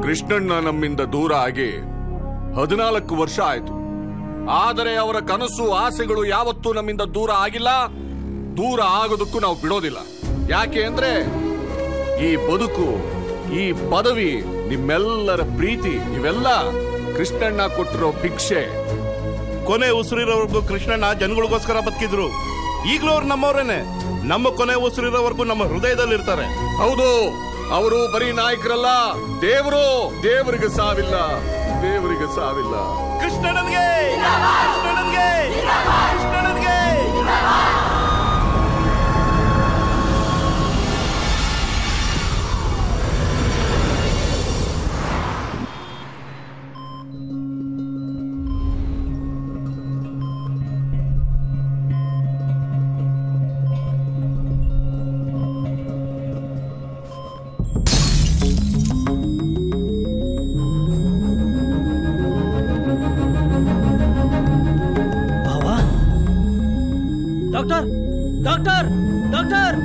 ಕೃಷ್ಣಣ್ಣ ನಮ್ಮಿಂದ ದೂರ ಆಗಿ ಹದಿನಾಲ್ಕು ವರ್ಷ ಆಯ್ತು ಆದರೆ ಅವರ ಕನಸು ಆಸೆಗಳು ಯಾವತ್ತೂ ನಮ್ಮಿಂದ ದೂರ ಆಗಿಲ್ಲ ದೂರ ಆಗೋದಕ್ಕೂ ನಾವು ಬಿಡೋದಿಲ್ಲ ಯಾಕೆ ಅಂದ್ರೆ ಈ ಬದುಕು ಈ ಪದವಿ ನಿಮ್ಮೆಲ್ಲರ ಪ್ರೀತಿ ಇವೆಲ್ಲ ಕೃಷ್ಣಣ್ಣ ಕೊಟ್ಟಿರೋ ಭಿಕ್ಷೆ ಕೊನೆ ಉಸಿರಿರೋವರೆಗೂ ಕೃಷ್ಣಣ್ಣ ಜನಗಳಿಗೋಸ್ಕರ ಬದುಕಿದ್ರು ಈಗಲೂ ಅವ್ರು ನಮ್ಮವ್ರೇನೆ ನಮ್ಮ ಕೊನೆ ಉಸಿರಿರೋವರೆಗೂ ನಮ್ಮ ಹೃದಯದಲ್ಲಿ ಇರ್ತಾರೆ ಹೌದು ಅವರು ಬರೀ ನಾಯಕರಲ್ಲ ದೇವರು ದೇವರಿಗೆ ಸಾವಿಲ್ಲ ದೇವರಿಗೆ ಸಾವಿಲ್ಲ ಕೃಷ್ಣಣ್ಣನಿಗೆ ಕೃಷ್ಣಣ್ಣನಿಗೆ ಕೃಷ್ಣಣ್ಣನಿಗೆ ಭಾವ ಡಾಕ್ಟರ್ ಡಾಕ್ಟರ್ ಡಾಕ್ಟರ್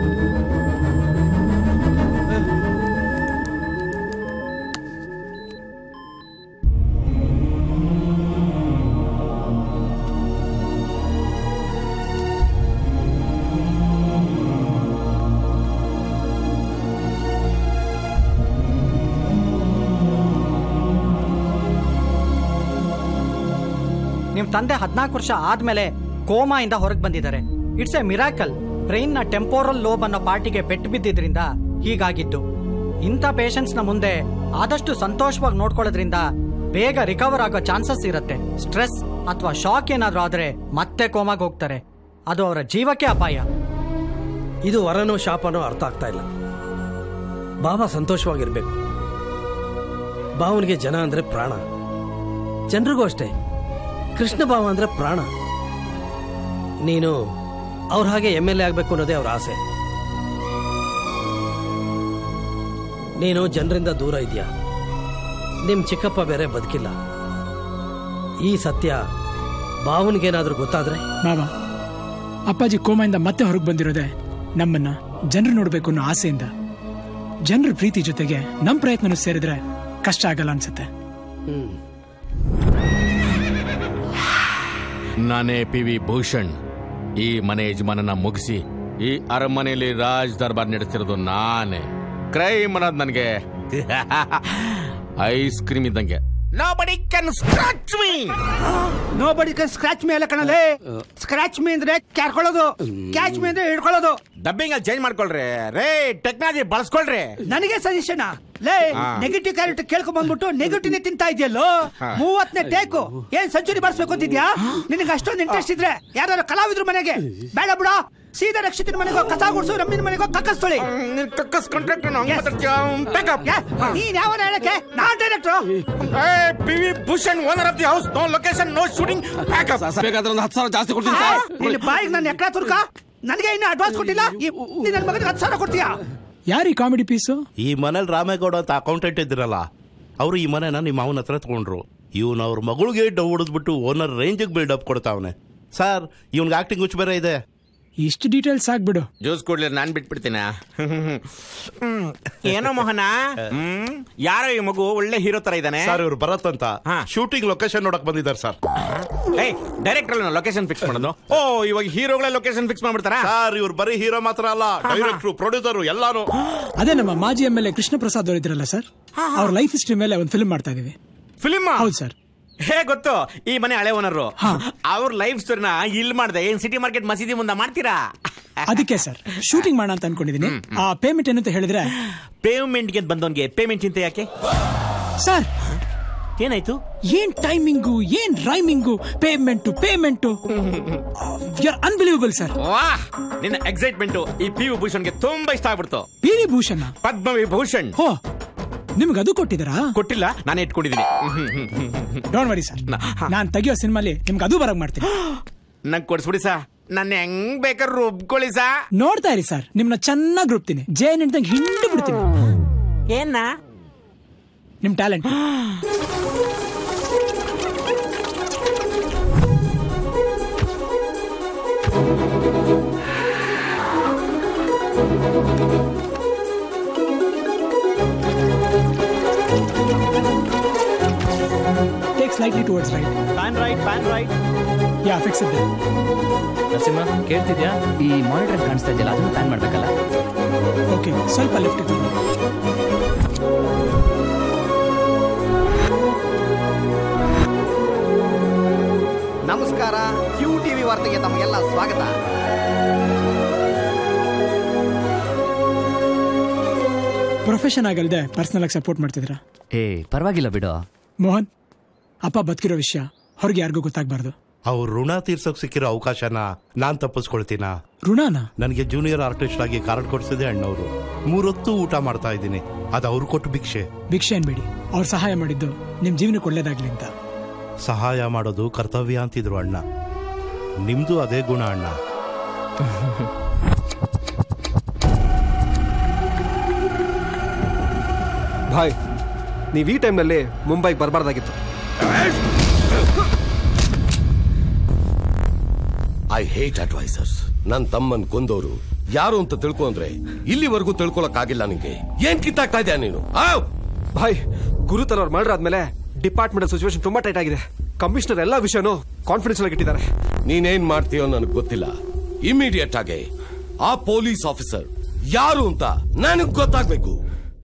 ನಿಮ್ ತಂದೆ ಹದಿನಾಲ್ಕು ವರ್ಷ ಆದ್ಮೇಲೆ ಕೋಮಾಯಿಂದ ಹೊರಗೆ ಬಂದಿದ್ದಾರೆ ಇಟ್ಸ್ ಎ ಮಿರಾಕಲ್ ಬ್ರೈನ್ ನ ಟೆಂಪೋರಲ್ ಲೋಬ್ ಅನ್ನೋ ಪಾರ್ಟಿಗೆ ಪೆಟ್ಟು ಬಿದ್ದಿದ್ರಿಂದ ಹೀಗಾಗಿದ್ದು ಇಂಥ ಪೇಷಂಟ್ಸ್ ನ ಮುಂದೆ ಆದಷ್ಟು ಸಂತೋಷವಾಗಿ ನೋಡ್ಕೊಳ್ಳೋದ್ರಿಂದ ಬೇಗ ರಿಕವರ್ ಆಗೋ ಚಾನ್ಸಸ್ ಇರುತ್ತೆ ಸ್ಟ್ರೆಸ್ ಅಥವಾ ಶಾಕ್ ಏನಾದ್ರೂ ಆದ್ರೆ ಮತ್ತೆ ಕೋಮಾಗ್ ಹೋಗ್ತಾರೆ ಅದು ಅವರ ಜೀವಕ್ಕೆ ಅಪಾಯ ಇದು ವರನೋ ಶಾಪನೋ ಅರ್ಥ ಆಗ್ತಾ ಇಲ್ಲ ಬಾಬಾ ಸಂತೋಷವಾಗಿರ್ಬೇಕು ಬಾವನಿಗೆ ಜನ ಅಂದ್ರೆ ಪ್ರಾಣ ಜನರಿಗೂ ಅಷ್ಟೇ ಕೃಷ್ಣ ಬಾವ ಅಂದ್ರೆ ಪ್ರಾಣ ನೀನು ಅವ್ರ ಹಾಗೆ ಎಮ್ ಎಲ್ ಎ ಆಗ್ಬೇಕು ಅನ್ನೋದೇ ಅವ್ರ ಆಸೆ ನೀನು ಜನರಿಂದ ದೂರ ಇದೆಯಾ ನಿಮ್ ಚಿಕ್ಕಪ್ಪ ಬೇರೆ ಬದುಕಿಲ್ಲ ಈ ಸತ್ಯ ಬಾವನಿಗೇನಾದ್ರೂ ಗೊತ್ತಾದ್ರೆ ಮಾವ ಅಪ್ಪಾಜಿ ಕೋಮಾಯಿಂದ ಮತ್ತೆ ಹೊರಗೆ ಬಂದಿರೋದೆ ನಮ್ಮನ್ನ ಜನರು ನೋಡ್ಬೇಕು ಅನ್ನೋ ಆಸೆಯಿಂದ ಜನರ ಪ್ರೀತಿ ಜೊತೆಗೆ ನಮ್ ಪ್ರಯತ್ನನೂ ಸೇರಿದ್ರೆ ಕಷ್ಟ ಆಗಲ್ಲ ಅನ್ಸುತ್ತೆ ಹ್ಮ್ ನಾನೇ ಪಿ ವಿ ಭೂಷಣ್ ಈ ಮನೆ ಯಜಮಾನನ ಮುಗಿಸಿ ಈ ಅರಮನೆಯಲ್ಲಿ ರಾಜ್ ದರ್ಬಾರ್ ನಡೆಸ್ತಿರೋದು ನಾನೇ ಕ್ರೈಮ್ ಅನ್ನೋದು ನನಗೆ ಐಸ್ ಕ್ರೀಮ್ ಇದ್ದಂಗೆ Nobody can scratch me! Nobody can scratch May ಅಲ್ಲ ಕಣಲೆ ಸ್ಕ್ರಾಚ್ ಮೇ ಅಂದ್ರೆ ಕ್ಯಾರ್ಕೊಳ್ಳೋದು ಕ್ಯಾಚ್ ಮೇ ಅಂದ್ರೆ ಹಿಡ್ಕೊಳ್ಳೋದು ಡಬ್ಬಿಂಗ್ ಅಲ್ಲಿ ಚೇಂಜ್ ಮಾಡ್ಕೊಳ್ರಿ ರೇ ಟೆಕ್ನಾಲಜಿ ಬಳಸ್ಕೊಳ್ರಿ ನನಗೆ ಸಜೆಷನ್ ಲೇ ಹಾ. ನೆಗೆಟಿವ್ ಕ್ಯಾರೆಕ್ಟರ್ ಕೇಳ್ಕೊಂಡ್ ಬಂದ್ಬಿಟ್ಟು ನೆಗೆಟಿವ್ ತಿಂತಾ ಇದೆಯಲ್ಲೋ ಹಾ. ಮೂವತ್ತನೇ ಟೇಕು ಏನ್ ಸೆಂಚುರಿ ಬರ್ಸ್ಬೇಕು ಅಂತಿದ್ಯಾ ನಿನಗೆ ಅಷ್ಟೊಂದು ಇಂಟ್ರೆಸ್ಟ್ ಇದ್ರೆ ಯಾರು ಕಲಾವಿದ್ರು ಮನೆಗೆ ಬೇಡ ಬಿಡ ಸೀದಾ ರಕ್ಷಿತನ ಮನೆಗೋ ಕಥಾ ಗುಡ್ಸು ರಮ್ಮಿನ ಮನೆಗೋ ಕಕ್ಕಸ್ತೊಳಿ ಕಕ್ಕಸ್ ಕಾಂಟ್ರಾಕ್ಟ್ ನೀನ್ ಯಾವನ ಹೇಳಕ್ಕೆ ನಾನ್ director P V Bhushan owner of the house no location no shooting ಬೇಕಾದ್ರೆ ಒಂದು ಹತ್ತು ಸಾವಿರ ಜಾಸ್ತಿ ಕೊಡ್ತೀನಿ ನಿನ್ನ ಬಾಯಿಗೆ ನನ್ನ ಎಕ್ರಾ ತುರ್ಕ ನನಗೆ ಇನ್ನು ಅಡ್ವಾನ್ಸ್ ಕೊಟ್ಟಿಲ್ಲ ಈ- ನೀನ್ ನನ್ನ ಮಗನಿಗೆ ಹತ್ತು ಸಾವಿರ ಕೊಡ್ತೀಯಾ ಯಾರೀ ಕಾಮಿಡಿ ಪೀಸು ಈ ಮನೇಲಿ ರಾಮೇಗೌಡ ಅಂತ ಅಕೌಂಟೆಂಟ್ ಇದ್ದಿರಲ್ಲ ಅವರು ಈ ಮನೆನ ನಿಮ್ಮ ಮಾವನ ಹತ್ರ ತಗೊಂಡ್ರು ಇವನು ಅವ್ರ ಮಗಳಿಗೆ ಡವ್ ಹೊಡೆದ್ಬಿಟ್ಟು ಓನರ್ ರೇಂಜಿಗೆ ಬಿಲ್ಡಪ್ ಕೊಡ್ತಾವನೆ ಸರ್ ಇವನ್ಗೆ ಆಕ್ಟಿಂಗ್ ಹುಚ್ಚು ಬೇರೆ ಇದೆ ಇಷ್ಟು ಡೀಟೇಲ್ಸ್ ಆಗ್ಬಿಡು ಜ್ಯೂಸ್ ಕೊಡ್ಲಿ ನಾನ್ ಬಿಟ್ಬಿಡ್ತೀನ ಏನೋ ಮೋಹನ ಹ್ಮ್ ಯಾರೋ ಈ ಮಗು ಒಳ್ಳೆ ಹೀರೋ ತರ ಇದ್ದಾನೆ ಸರ್ ಇವ್ರು ಭರತ್ ಅಂತ ಹಾ. ಶೂಟಿಂಗ್ ಲೊಕೇಶನ್ ನೋಡಕ್ ಬಂದಿದ್ದಾರೆ ಸರ್ ಏಯ್ ಡೈರೆಕ್ಟರ್ ಲೊಕೇಶನ್ ಫಿಕ್ಸ್ ಮಾಡೋದು ಓ ಇವಾಗ ಹೀರೋಗಳ ಲೊಕೇಶನ್ ಫಿಕ್ಸ್ ಮಾಡ್ಬಿಡ್ತಾರಾ ಸರ್ ಇವ್ರು ಬರೀ ಹೀರೋ ಮಾತ್ರ ಅಲ್ಲ ಡೈರೆಕ್ಟ್ರು ಪ್ರೊಡ್ಯೂಸರ್ ಎಲ್ಲಾನು ಅದೇ ನಮ್ಮ ಮಾಜಿ M L A Krishna Prasad ಅವರು ಇದ್ರಲ್ಲ ಸರ್ ಅವ್ರ ಲೈಫ್ ಹಿಸ್ಟ್ರಿ ಮೇಲೆ ಒಂದು ಫಿಲ್ಮ್ ಮಾಡ್ತಾ ಇದೀವಿ ಫಿಲಿಮ್ ಹೌದು ಸರ್ ಹೇ ಗೊತ್ತು ಈ ಮನೆ ಹಳೆ ಓನರು ಅವ್ರ ಲೈಫ್ ಸ್ಟೋರಿನ ಇಲ್ಲಿ ಮಾಡ್ದೆ ಏನ್ ಸಿಟಿ ಮಾರ್ಕೆಟ್ ಮಸೀದಿ ಮುಂದೆ ಮಾಡ್ತೀರಾ ಅದಕ್ಕೆ ಸರ್ ಶೂಟಿಂಗ್ ಮಾಡೋಣ ಅಂತ ಅನ್ಕೊಂಡಿದೀನಿ ಆ ಪೇಮೆಂಟ್ ಏನಂತ ಹೇಳಿದ್ರೆ ಪೇಮೆಂಟ್ಗೆ ಬಂದವನ್ಗೆ ಪೇಮೆಂಟ್ ಚಿಂತೆ ಯಾಕೆ ಸರ್ ಏನಾಯ್ತು ಏನ್ ಟೈಮಿಂಗು ಏನ್ ರೈಮಿಂಗು ಪೇಮೆಂಟ್ ಪೇಮೆಂಟ್ ಯರ್ ಅನ್ಬಿಲೀವಬಲ್ ಸರ್ ವಾ ನಿನ್ನ ಎಕ್ಸೈಟ್ಮೆಂಟ್ ಈ ಪಿ ವಿಭೂಷಣ್ಗೆ ತುಂಬಾ ಇಷ್ಟ ಆಗ್ಬಿಡ್ತು ಪಿ ವಿ ಭೂಷಣ ಪದ್ಮ ವಿಭೂಷಣ್ ಹೋ ನಿಮ್ಗೆ ಅದು ಕೊಟ್ಟಿದ್ದೀರಾ ಕೊಟ್ಟಿಲ್ಲ ನಾನೇ ಇಟ್ಕೊಂಡಿದ್ದೀನಿ ಡೋಂಟ್ ವರಿ ಸರ್ ನಾನ್ ತೆಗಿಯೋ ಸಿನಿಮಾಲಿ ನಿಮ್ಗೆ ಅದು ಬರಕ್ ಮಾಡ್ತೀನಿ ನಂಗೆ ಕೊಡ್ಸ್ಬಿಡಿ ಸಾ ನನ್ನ ಹೆಂಗ್ ಬೇಕಾದ್ರೆ ರುಬ್ಕೊಳ್ಳಿ ಸಾ ನೋಡ್ತಾ ಇರಿ ಸರ್ ನಿಮ್ನ ಚೆನ್ನಾಗಿ ರುಬ್ತೀನಿ ಜೇನ್ ಹಿಡ್ದಂಗೆ ಹಿಂಡು ಬಿಡ್ತೀನಿ ಏನ ನಿಮ್ talent slightly towards right. Pan right pan right Yeah, fix it there. Narasimha ಕೇಳ್ತಿದ್ಯಾ ಈ ಮಾನಿಟರ್ ಕಾಣಿಸ್ತಾ ಇದೆಯಲ್ಲ ಅದನ್ನು ಪ್ಲಾನ್ ಮಾಡ್ಬೇಕಲ್ಲ Okay, ಸ್ವಲ್ಪ ಲೆಫ್ಟ್ ಇದೆ ನಮಸ್ಕಾರ ಕ್ಯೂ ಟಿವಿ ವಾರ್ತೆಗೆ ತಮಗೆಲ್ಲ ಸ್ವಾಗತ ಪ್ರೊಫೆಷನ್ ಆಗಲ್ದೆ ಪರ್ಸನಲ್ ಆಗಿ ಸಪೋರ್ಟ್ ಮಾಡ್ತಿದ್ರ ಏ ಪರವಾಗಿಲ್ಲ ಬಿಡು ಮೋಹನ್ ಅಪ್ಪ ಬದುಕಿರೋ ವಿಷಯ ಹೊರಗೆ ಯಾರಿಗೂ ಗೊತ್ತಾಗ್ಬಾರ್ದು ಅವ್ರ ಋಣ ತೀರ್ಸೋಕ್ ಸಿಕ್ಕಿರೋ ಅವಕಾಶನ ನಾನ್ ತಪ್ಪಿಸ್ಕೊಳ್ತೀನ ಋಣಾನ ನನಗೆ ಜೂನಿಯರ್ ಆರ್ಟಿಸ್ಟ್ ಆಗಿ ಕಾರ್ಡ್ ಕೊಡ್ಸಿದೆ ಅಣ್ಣವರು ಮೂರೊತ್ತು ಊಟ ಮಾಡ್ತಾ ಇದ್ದೀನಿ ಅದು ಅವ್ರು ಕೊಟ್ಟು ಭಿಕ್ಷೆ ಭಿಕ್ಷೆ ಅನ್ಬೇಡಿ ಅವ್ರು ಸಹಾಯ ಮಾಡಿದ್ದು ನಿಮ್ ಜೀವನಕ್ಕೆ ಒಳ್ಳೇದಾಗ್ಲಿ ಅಂತ ಸಹಾಯ ಮಾಡೋದು ಕರ್ತವ್ಯ ಅಂತಿದ್ರು ಅಣ್ಣ ನಿಮ್ದು ಅದೇ ಗುಣ ಅಣ್ಣ ಭಾಯ್ ನೀವು ಈ ಟೈಮ್ನಲ್ಲಿ ಮುಂಬೈಗೆ ಬರಬಾರ್ದಾಗಿತ್ತು ಐ ಹೇಟ್ ಅಡ್ವೈಸರ್ಸ್ ನನ್ ತಮ್ಮನ್ ಕೊಂದವರು ಯಾರು ಅಂತ ತಿಳ್ಕೊಂಡ್ರೆ ಇಲ್ಲಿವರೆಗೂ ತಿಳ್ಕೊಳಕ್ಕಾಗಿಲ್ಲ ನಿಂಗೆ ಏನ್ ಕಿತ್ತಾಗ್ತಾ ಇದೆಯಾ ನೀನು ಆವ್! ಭಾಯ್ ಗುರುತರ್ ಅವ್ರು ಮರ್ಡರ್ ಆದ್ಮೇಲೆ ಡಿಪಾರ್ಟ್ಮೆಂಟ್ ಸಿಚುವೇಶನ್ ತುಂಬಾ ಟೈಟ್ ಆಗಿದೆ ಕಮಿಷನರ್ ಎಲ್ಲಾ ವಿಷಯನೂ ಕಾನ್ಫಿಡೆನ್ಸ್ ಆಗಿ ಇಟ್ಟಿದ್ದಾರೆ ನೀನೇನ್ ಮಾಡ್ತೀಯೋ ನನಗೆ ಗೊತ್ತಿಲ್ಲ ಇಮಿಡಿಯೇಟ್ ಆಗಿ ಆ ಪೊಲೀಸ್ ಆಫೀಸರ್ ಯಾರು ಅಂತ ನನಗ್ ಗೊತ್ತಾಗ್ಬೇಕು